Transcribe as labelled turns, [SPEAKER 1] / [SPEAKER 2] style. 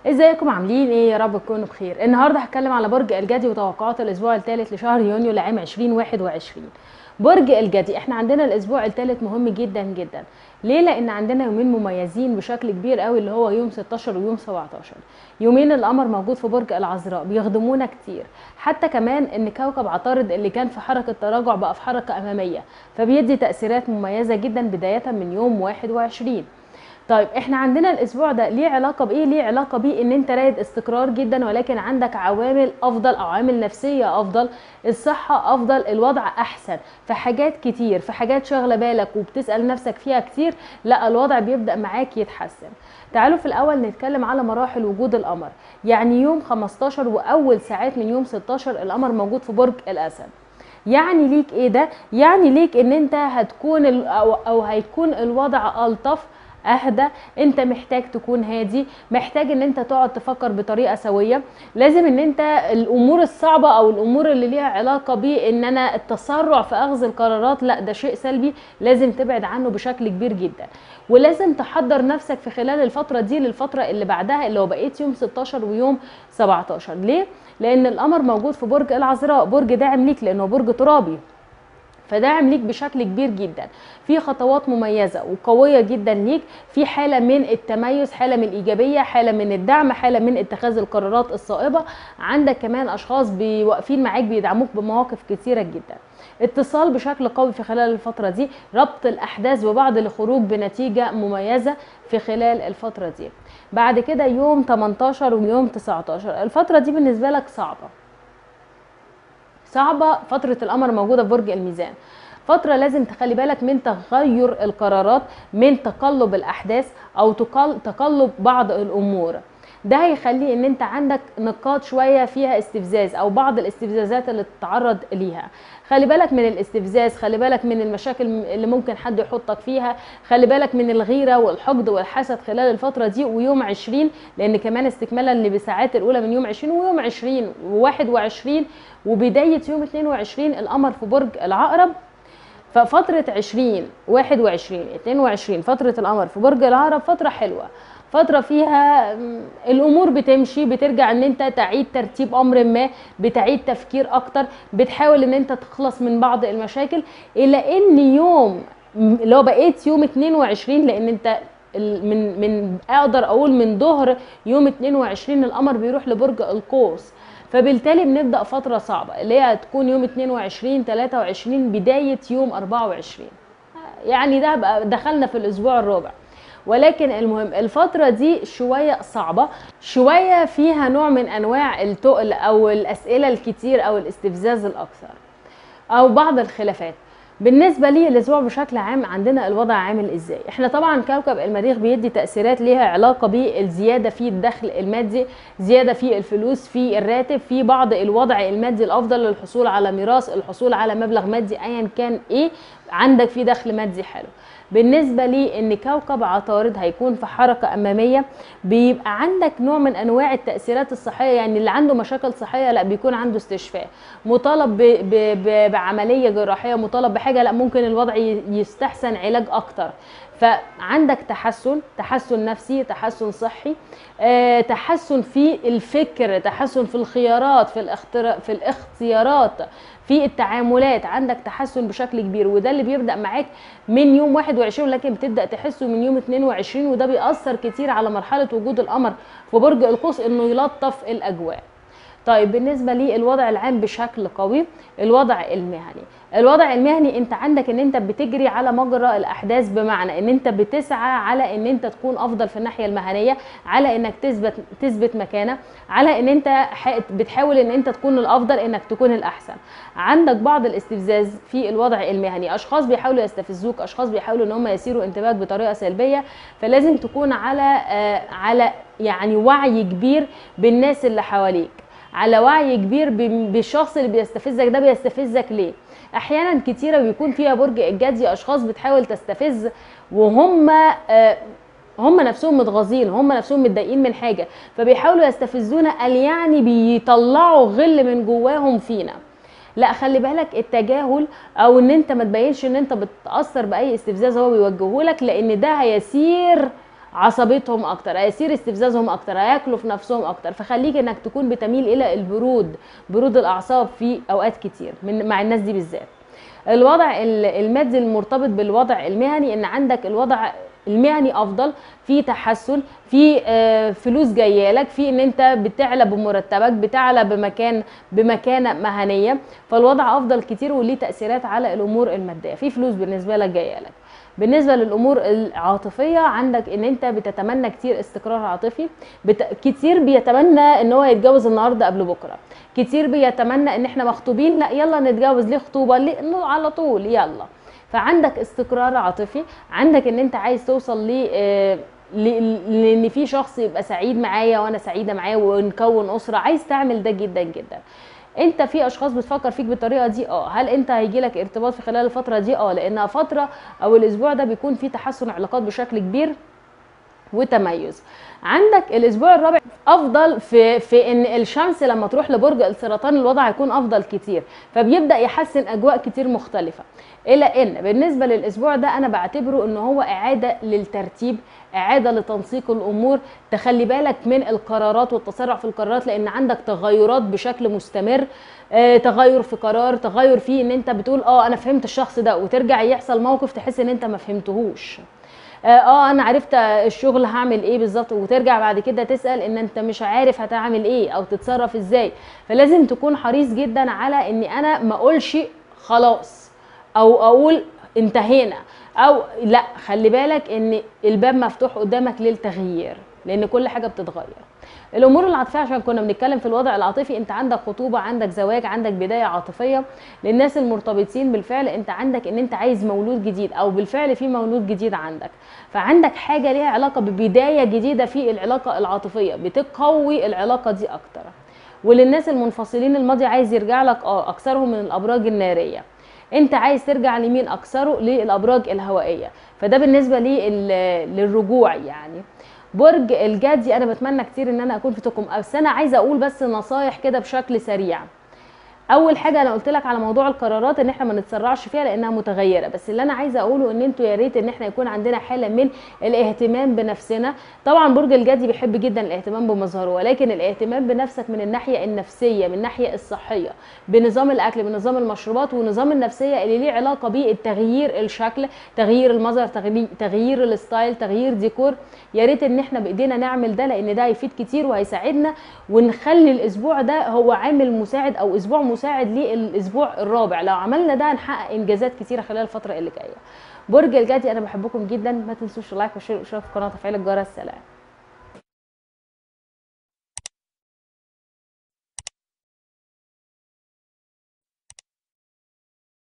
[SPEAKER 1] ازيكم عاملين ايه يا رب تكونوا بخير النهارده هتكلم على برج الجدي وتوقعات الاسبوع الثالث لشهر يونيو لعام 2021 برج الجدي احنا عندنا الاسبوع الثالث مهم جدا جدا ليه لان عندنا يومين مميزين بشكل كبير قوي اللي هو يوم 16 ويوم 17 يومين القمر موجود في برج العذراء بيخدمونا كتير حتى كمان ان كوكب عطارد اللي كان في حركه تراجع بقى في حركه اماميه فبيدي تاثيرات مميزه جدا بدايه من يوم 21 طيب احنا عندنا الاسبوع ده ليه علاقه بايه ليه علاقه بيه ان انت رايد استقرار جدا ولكن عندك عوامل افضل او عوامل نفسيه افضل الصحه افضل الوضع احسن في حاجات كتير في حاجات شاغله بالك وبتسال نفسك فيها كتير لا الوضع بيبدا معاك يتحسن تعالوا في الاول نتكلم على مراحل وجود القمر يعني يوم 15 واول ساعات من يوم 16 القمر موجود في برج الاسد يعني ليك ايه ده يعني ليك ان انت هتكون ال- او, أو هيكون الوضع الطف اهدى انت محتاج تكون هادي محتاج ان انت تقعد تفكر بطريقه سويه لازم ان انت الامور الصعبه او الامور اللي ليها علاقه بان انا التسرع في اخذ القرارات لا ده شيء سلبي لازم تبعد عنه بشكل كبير جدا ولازم تحضر نفسك في خلال الفتره دي للفتره اللي بعدها اللي هو بقيت يوم 16 ويوم 17 ليه لان القمر موجود في برج العذراء برج داعم ليك لانه برج ترابي فداعم ليك بشكل كبير جدا في خطوات مميزه وقويه جدا ليك في حاله من التميز حاله من الايجابيه حاله من الدعم حاله من اتخاذ القرارات الصائبه عندك كمان اشخاص واقفين معاك بيدعموك بمواقف كتيره جدا اتصال بشكل قوي في خلال الفترة دي ربط الأحداث ببعض لخروج بنتيجة مميزة في خلال الفترة دي بعد كده يوم 18 ويوم 19 الفترة دي بالنسبة لك صعبة صعبة فترة القمر موجودة في برج الميزان فترة لازم تخلي بالك من تغير القرارات من تقلب الأحداث أو تقل- تقلب بعض الأمور ده هيخلي ان انت عندك نقاط شويه فيها استفزاز او بعض الاستفزازات اللي تتعرض ليها خلي بالك من الاستفزاز خلي بالك من المشاكل اللي ممكن حد يحطك فيها خلي بالك من الغيره والحقد والحسد خلال الفتره دي ويوم 20 لان كمان استكمالا لبساعات الاولى من يوم 20 ويوم 20 و21 وبدايه يوم 22 القمر في برج العقرب ففترة 20 21 22 فترة القمر في برج العقرب فترة حلوة فترة فيها م، الأمور بتمشي بترجع إن أنت تعيد ترتيب أمر ما بتعيد تفكير أكتر بتحاول إن أنت تخلص من بعض المشاكل إلى إن يوم م، اللي هو بقيت يوم 22 لأن أنت ال- من من أقدر أقول من ظهر يوم 22 القمر بيروح لبرج القوس فبالتالي بنبدا فتره صعبه اللي هي هتكون يوم 22 23 بدايه يوم 24 يعني ده بقى دخلنا في الاسبوع الرابع ولكن المهم الفترة دي شوية صعبة شوية فيها نوع من أنواع التقل أو الأسئلة الكتير أو الاستفزاز الأكثر أو بعض الخلافات بالنسبة لي الأسبوع بشكل عام عندنا الوضع عامل إزاي إحنا طبعا كوكب المريخ بيدي تأثيرات ليها علاقة بالزيادة في الدخل المادي زيادة في الفلوس في الراتب في بعض الوضع المادي الأفضل للحصول على ميراث الحصول على مبلغ مادي أيا كان إيه عندك في دخل مادي حلو بالنسبه لي ان كوكب عطارد هيكون في حركه اماميه بيبقى عندك نوع من انواع التاثيرات الصحيه يعني اللي عنده مشاكل صحيه لا بيكون عنده استشفاء مطالب ب ب ب بعمليه جراحيه مطالب بحاجه لا ممكن الوضع ي- يستحسن علاج اكتر فعندك تحسن تحسن نفسي تحسن صحي آه، تحسن في الفكر تحسن في الخيارات في الاختر... في الاختيارات في التعاملات عندك تحسن بشكل كبير وده اللي بيبدا معاك من يوم 21 لكن بتبدا تحسه من يوم 22 وده بيأثر كتير على مرحله وجود القمر في برج القوس انه يلطف الاجواء طيب بالنسبه لي الوضع العام بشكل قوي الوضع المهني الوضع المهني انت عندك ان انت بتجري على مجرى الاحداث بمعنى ان انت بتسعى على ان انت تكون افضل في الناحيه المهنيه على انك تثبت تثبت مكانه على ان انت ح- بتحاول ان انت تكون الافضل انك تكون الاحسن عندك بعض الاستفزاز في الوضع المهني اشخاص بيحاولوا يستفزوك اشخاص بيحاولوا ان هم يثيروا انتباهك بطريقه سلبيه فلازم تكون على آه، على يعني وعي كبير بالناس اللي حواليك على وعي كبير ب- بالشخص اللي بيستفزك ده بيستفزك ليه احيانا كتيره بيكون فيها برج الجدي اشخاص بتحاول تستفز وهم آه، هم نفسهم متغاظين هم نفسهم متضايقين من حاجه فبيحاولوا يستفزونا قال يعني بيطلعوا غل من جواهم فينا لا خلي بالك التجاهل او ان انت ما تبينش ان انت بتتاثر باي استفزاز هو بيوجهه لك لان ده هيسير عصبيتهم اكتر هيصير استفزازهم اكتر هياكلوا في نفسهم اكتر فخليك انك تكون بتميل الى البرود برود الاعصاب في اوقات كتير من مع الناس دي بالذات الوضع ال- المادي المرتبط بالوضع المهني ان عندك الوضع المهني افضل في تحسن في آه، فلوس جايه لك في ان انت بتعلى بمرتبك بتعلى بمكان بمكانه مهنيه فالوضع افضل كتير وليه تاثيرات على الامور الماديه في فلوس بالنسبه لك جايه لك بالنسبه للامور العاطفيه عندك ان انت بتتمنى كتير استقرار عاطفي بت... كتير بيتمنى ان هو يتجوز النهارده قبل بكره كتير بيتمنى ان احنا مخطوبين لا يلا نتجوز ليه خطوبه ليه إنه على طول يلا فعندك استقرار عاطفي عندك ان انت عايز توصل ل آه، ل- لان في شخص يبقى سعيد معايا وانا سعيده معاه ونكون اسره عايز تعمل ده جدا جدا انت في اشخاص بتفكر فيك بالطريقه دي اه هل انت هيجي لك ارتباط في خلال الفتره دي اه لانها فتره او الاسبوع ده بيكون فيه تحسن علاقات بشكل كبير وتميز عندك الاسبوع الرابع افضل في في ان الشمس لما تروح لبرج السرطان الوضع هيكون افضل كتير فبيبدا يحسن اجواء كتير مختلفه الى ان بالنسبه للاسبوع ده انا بعتبره ان هو اعاده للترتيب اعاده لتنسيق الامور تخلي بالك من القرارات والتسرع في القرارات لان عندك تغيرات بشكل مستمر آه، تغير في قرار تغير فيه ان انت بتقول اه انا فهمت الشخص ده وترجع يحصل موقف تحس ان انت ما فهمتهوش اه آه، انا عرفت الشغل هعمل ايه بالظبط وترجع بعد كده تسال ان انت مش عارف هتعمل ايه او تتصرف ازاي فلازم تكون حريص جدا على اني انا ما اقولش خلاص او اقول انتهينا او لا خلي بالك ان الباب مفتوح قدامك للتغيير لان كل حاجه بتتغير الامور العاطفيه عشان كنا بنتكلم في الوضع العاطفي انت عندك خطوبه عندك زواج عندك بدايه عاطفيه للناس المرتبطين بالفعل انت عندك ان انت عايز مولود جديد او بالفعل في مولود جديد عندك فعندك حاجه ليها علاقه ببدايه جديده في العلاقه العاطفيه بتقوي العلاقه دي اكتر وللناس المنفصلين الماضي عايز يرجع لك اه اكثرهم من الابراج الناريه انت عايز ترجع لمين اكثره للابراج الهوائيه فده بالنسبه لي ال- للرجوع يعني برج الجدي انا بتمنى كتير ان انا اكون في توكم بس انا عايزه اقول بس نصايح كده بشكل سريع اول حاجه انا قلت لك على موضوع القرارات ان احنا ما نتسرعش فيها لانها متغيره بس اللي انا عايزه اقوله ان انتوا يا ريت ان احنا يكون عندنا حاله من الاهتمام بنفسنا طبعا برج الجدي بيحب جدا الاهتمام بمظهره ولكن الاهتمام بنفسك من الناحيه النفسيه من الناحيه الصحيه بنظام الاكل بنظام المشروبات ونظام النفسيه اللي ليه علاقه بالتغيير الشكل تغيير المظهر تغيير, تغيير الستايل تغيير ديكور يا ريت ان احنا بايدينا نعمل ده لان ده هيفيد كتير وهيساعدنا ونخلي الاسبوع ده هو عامل مساعد او اسبوع مساعد للاسبوع الرابع لو عملنا ده هنحقق انجازات كتيره خلال الفتره اللي جايه برج الجدي انا بحبكم جدا ما تنسوش اللايك والشير والاشتراك في القناه وتفعيل الجرس سلام